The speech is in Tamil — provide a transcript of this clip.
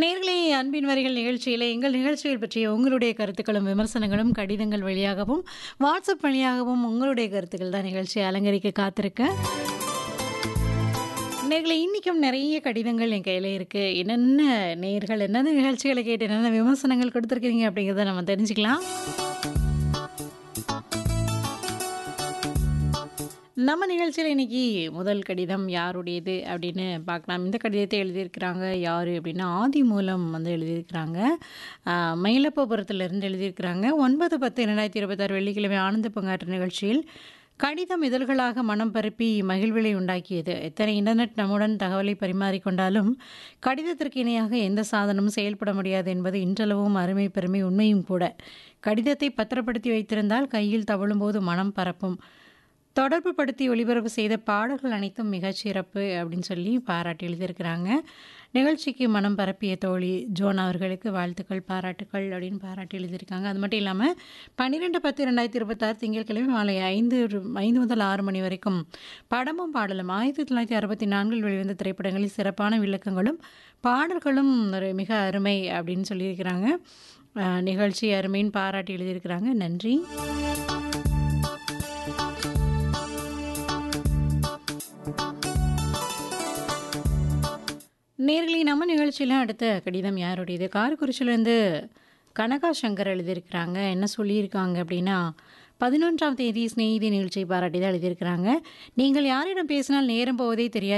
நேர்களே அன்பின் வரிகள் நிகழ்ச்சியில எங்கள் நிகழ்ச்சிகள் பற்றிய உங்களுடைய கருத்துக்களும் விமர்சனங்களும் கடிதங்கள் வழியாகவும் வாட்ஸ்அப் வழியாகவும் உங்களுடைய கருத்துக்கள் தான் நிகழ்ச்சியை அலங்கரிக்க காத்திருக்கேன் நேர்களை இன்றைக்கும் நிறைய கடிதங்கள் என் கையில் இருக்குது என்னென்ன நேர்கள் என்னென்ன நிகழ்ச்சிகளை கேட்டு என்னென்ன விமர்சனங்கள் கொடுத்துருக்கீங்க அப்படிங்கிறத நம்ம தெரிஞ்சுக்கலாம் நம்ம நிகழ்ச்சியில் இன்னைக்கு முதல் கடிதம் யாருடையது அப்படின்னு பார்க்கலாம் இந்த கடிதத்தை எழுதியிருக்கிறாங்க யார் அப்படின்னா ஆதி மூலம் வந்து எழுதியிருக்கிறாங்க ஆஹ் மயிலப்பபுரத்துலேருந்து எழுதியிருக்கிறாங்க ஒன்பது பத்து ரெண்டாயிரத்தி இருபத்தாறு வெள்ளிக்கிழமை ஆனந்த பங்காற்று நிகழ்ச்சியில் கடிதம் இதழ்களாக மனம் பரப்பி மகிழ்விலை உண்டாக்கியது எத்தனை இன்டர்நெட் நம்முடன் தகவலை பரிமாறிக்கொண்டாலும் கடிதத்திற்கு இணையாக எந்த சாதனமும் செயல்பட முடியாது என்பது இன்றளவும் அருமை பெருமை உண்மையும் கூட கடிதத்தை பத்திரப்படுத்தி வைத்திருந்தால் கையில் தவழும்போது மனம் பரப்பும் தொடர்பு படுத்தி ஒளிபரப்பு செய்த பாடல்கள் அனைத்தும் மிகச் சிறப்பு அப்படின்னு சொல்லி பாராட்டி எழுதியிருக்கிறாங்க நிகழ்ச்சிக்கு மனம் பரப்பிய தோழி ஜோன் அவர்களுக்கு வாழ்த்துக்கள் பாராட்டுக்கள் அப்படின்னு பாராட்டி எழுதியிருக்காங்க அது மட்டும் இல்லாமல் பன்னிரெண்டு பத்து ரெண்டாயிரத்தி இருபத்தாறு திங்கட்கிழமை மாலை ஐந்து ரு- ஐந்து முதல் ஆறு மணி வரைக்கும் படமும் பாடலும் ஆயிரத்தி தொள்ளாயிரத்தி அறுபத்தி நான்கில் வெளிவந்த திரைப்படங்களில் சிறப்பான விளக்கங்களும் பாடல்களும் ஒரு மிக அருமை அப்படின்னு சொல்லியிருக்கிறாங்க அஹ், நிகழ்ச்சி அருமைன்னு பாராட்டி எழுதியிருக்கிறாங்க நன்றி நேர்களை நம்ம நிகழ்ச்சியில் அடுத்த கடிதம் யாருடையது காரக்குறிச்சியிலேருந்து கனகா சங்கர் எழுதியிருக்கிறாங்க என்ன சொல்லியிருக்காங்க அப்படின்னா பதினொன்றாம் தேதி ஸ்நேகிதி நிகழ்ச்சியை பாராட்டி தான் எழுதியிருக்கிறாங்க நீங்கள் யாரிடம் பேசினால் நேரம் போவதே தெரியாது